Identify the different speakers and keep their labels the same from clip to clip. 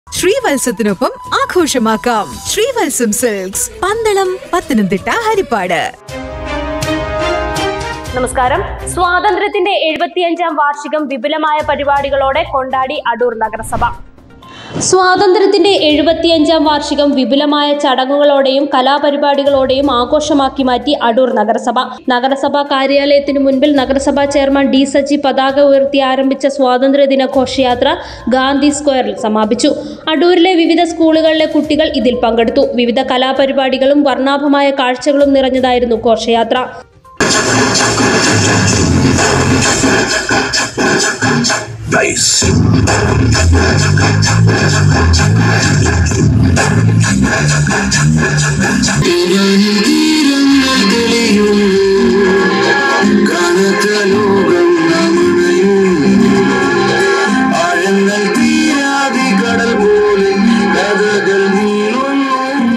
Speaker 1: ശ്രീവത്സത്തിനൊപ്പം ആഘോഷമാക്കാം ശ്രീവത്സം സിൽക്സ് പന്തളം പത്തനംതിട്ട ഹരിപ്പാട്
Speaker 2: നമസ്കാരം സ്വാതന്ത്ര്യത്തിന്റെ എഴുപത്തിയഞ്ചാം വാർഷികം വിപുലമായ പരിപാടികളോടെ കൊണ്ടാടി അടൂർ നഗരസഭ സ്വാതന്ത്ര്യത്തിന്റെ എഴുപത്തിയഞ്ചാം വാർഷികം വിപുലമായ ചടങ്ങുകളോടെയും കലാപരിപാടികളോടെയും ആഘോഷമാക്കി മാറ്റി അടൂർ നഗരസഭ നഗരസഭാ കാര്യാലയത്തിനു മുൻപിൽ നഗരസഭാ ചെയർമാൻ ഡി സജി പതാക ഉയർത്തി ആരംഭിച്ച സ്വാതന്ത്ര്യദിന ഘോഷയാത്ര ഗാന്ധി സ്ക്വയറിൽ സമാപിച്ചു അടൂരിലെ വിവിധ സ്കൂളുകളിലെ കുട്ടികൾ ഇതിൽ പങ്കെടുത്തു വിവിധ കലാപരിപാടികളും വർണ്ണാഭമായ കാഴ്ചകളും നിറഞ്ഞതായിരുന്നു ഘോഷയാത്ര
Speaker 3: Dice. കനത്ത ലോകം നമ്മുടെയും ആഴങ്ങൾ തീരാതെ കടൽ പോലെ കഥകൾ നീളുന്നു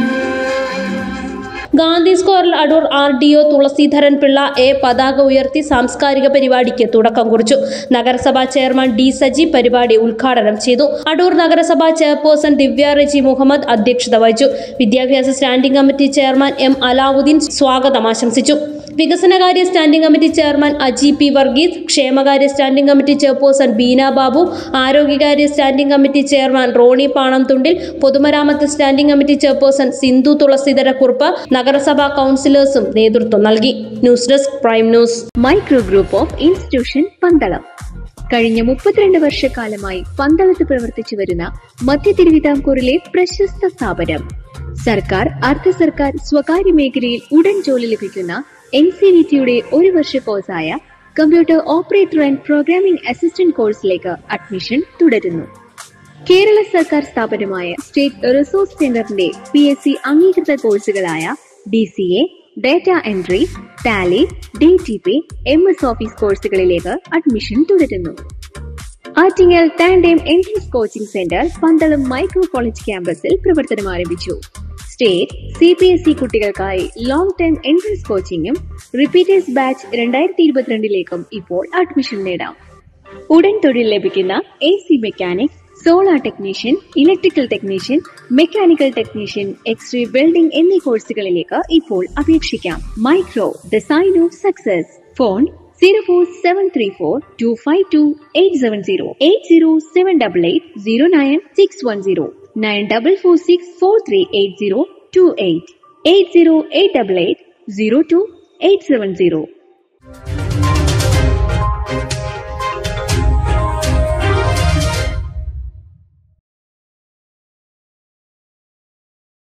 Speaker 2: ഗാന്ധി സ്ക്വയറിൽ Adoor R D O Thulaseedharan Pillai എ പതാക ഉയർത്തി സാംസ്കാരിക പരിപാടിക്ക് തുടക്കം കുറിച്ചു നഗരസഭാ ചെയർമാൻ ഡി സജി പരിപാടി ഉദ്ഘാടനം ചെയ്തു അടൂർ നഗരസഭാ ചെയർപേഴ്സൺ ദിവ്യ റെജി മുഹമ്മദ് അധ്യക്ഷത വഹിച്ചു വിദ്യാഭ്യാസ standing committee chairman M Alavudeen സ്വാഗതം ആശംസിച്ചു വികസനകാര്യ standing committee chairman Aji P Varghese ക്ഷേമകാര്യ standing committee chairperson Beena Babu ആരോഗ്യകാര്യ standing committee chairman Roni Panamthundil പൊതുമരാമത്ത് standing committee chairperson Sindhu Thulaseedharakkurup നഗരസഭാ കൗൺസിലേഴ്സും നേതൃത്വം നൽകി news desk prime news
Speaker 4: micro group of institution Pandalam കഴിഞ്ഞ മുപ്പത്തിരണ്ട് വർഷക്കാലമായി പന്തളത്ത് പ്രവർത്തിച്ചു വരുന്ന മധ്യ തിരുവിതാംകൂറിലെ പ്രശസ്ത സ്ഥാപനം സർക്കാർ അർദ്ധ സർക്കാർ സ്വകാര്യ മേഖലയിൽ ഉടൻ ജോലി ലഭിക്കുന്ന എൻ സി വി ടിയുടെ ഒരു വർഷ കോഴ്സായ computer operator and programming assistant കോഴ്സിലേക്ക് അഡ്മിഷൻ തുടരുന്നു കേരള സർക്കാർ സ്ഥാപനമായ സ്റ്റേറ്റ് റിസോഴ്സ് സെന്ററിന്റെ പി എസ് സി അംഗീകൃത കോഴ്സുകളായ D C A data entry Tally D T P M S office കോഴ്സുകളിലേക്ക് അഡ്മിഷൻ തുടരുന്നു Attingal tandem entrance coaching centre Pandalam micro college ക്യാമ്പസിൽ പ്രവർത്തനം ആരംഭിച്ചു state C B S E കുട്ടികൾക്കായി ലോങ് ടേം എൻട്രൻസ് കോച്ചിങ്ങും റിപ്പീറ്റേഴ്സ് ബാച്ച് രണ്ടായിരത്തി ഇരുപത്തിരണ്ടിലേക്കും ഇപ്പോൾ അഡ്മിഷൻ നേടാം ഉടൻ തൊഴിൽ ലഭിക്കുന്ന A C mechanic solar technician electrical technician mechanical technician x ray welding എന്നീ കോഴ്സുകളിലേക്ക് ഇപ്പോൾ അപേക്ഷിക്കാം micro the sign of success phone zero four seven three four two five two eight seven zero eight zero seven double eight zero nine six one zero nine double four six four three eight zero two eight eight zero eight double eight zero two eight seven zero